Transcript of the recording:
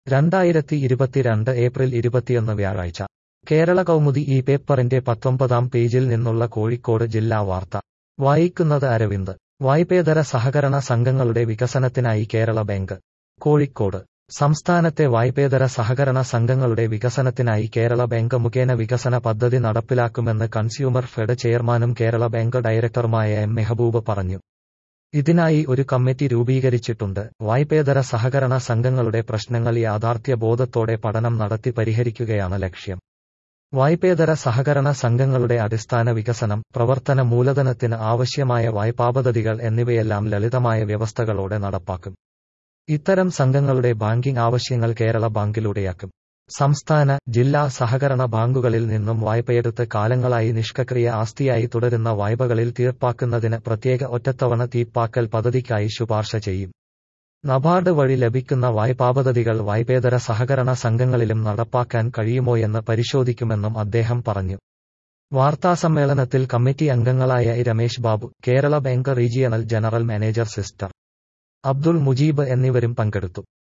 രണ്ടായിരത്തി ഇരുപത്തിരണ്ട് ഏപ്രിൽ ഇരുപത്തിയൊന്ന് വ്യാഴാഴ്ച കേരള കൗമുദി ഈ പേപ്പറിന്റെ പത്തൊമ്പതാം പേജിൽ നിന്നുള്ള കോഴിക്കോട് ജില്ലാ വാർത്ത വായിക്കുന്നത് അരവിന്ദ് വായ്പേതര സഹകരണ സംഘങ്ങളുടെ വികസനത്തിനായി കേരള ബാങ്ക് കോഴിക്കോട് സംസ്ഥാനത്തെ വായ്പേതര സഹകരണ സംഘങ്ങളുടെ വികസനത്തിനായി കേരള ബാങ്ക് മുഖേന വികസന പദ്ധതി നടപ്പിലാക്കുമെന്ന് കൺസ്യൂമർ ഫെഡ് ചെയർമാനും കേരള ബാങ്ക് ഡയറക്ടറുമായ എം മെഹബൂബ് പറഞ്ഞു ഇതിനായി ഒരു കമ്മിറ്റി രൂപീകരിച്ചിട്ടുണ്ട് വായ്പേതര സഹകരണ സംഘങ്ങളുടെ പ്രശ്നങ്ങൾ യാഥാർത്ഥ്യ ബോധത്തോടെ പഠനം നടത്തി പരിഹരിക്കുകയാണ് ലക്ഷ്യം വായ്പേതര സഹകരണ സംഘങ്ങളുടെ അടിസ്ഥാന വികസനം പ്രവർത്തന മൂലധനത്തിന് ആവശ്യമായ വായ്പാപദ്ധതികൾ എന്നിവയെല്ലാം ലളിതമായ വ്യവസ്ഥകളോടെ നടപ്പാക്കും ഇത്തരം സംഘങ്ങളുടെ ബാങ്കിംഗ് ആവശ്യങ്ങൾ കേരള ബാങ്കിലൂടെയാക്കും സംസ്ഥാന ജില്ലാ സഹകരണ ബാങ്കുകളിൽ നിന്നും വായ്പയെടുത്ത് കാലങ്ങളായി നിഷ്ക്രിയ ആസ്തിയായി തുടരുന്ന വായ്പകളിൽ തീർപ്പാക്കുന്നതിന് പ്രത്യേക ഒറ്റത്തവണ തീർപ്പാക്കൽ പദ്ധതിക്കായി ശുപാർശ ചെയ്യും നബാർഡ് വഴി ലഭിക്കുന്ന വായ്പാപദ്ധതികൾ വായ്പേതര സഹകരണ സംഘങ്ങളിലും നടപ്പാക്കാൻ കഴിയുമോയെന്ന് പരിശോധിക്കുമെന്നും അദ്ദേഹം പറഞ്ഞു വാർത്താസമ്മേളനത്തിൽ കമ്മിറ്റി അംഗങ്ങളായ E Ramesh Babu Kerala bank regional general manager sister Abdul Mujeeb എന്നിവരും പങ്കെടുത്തു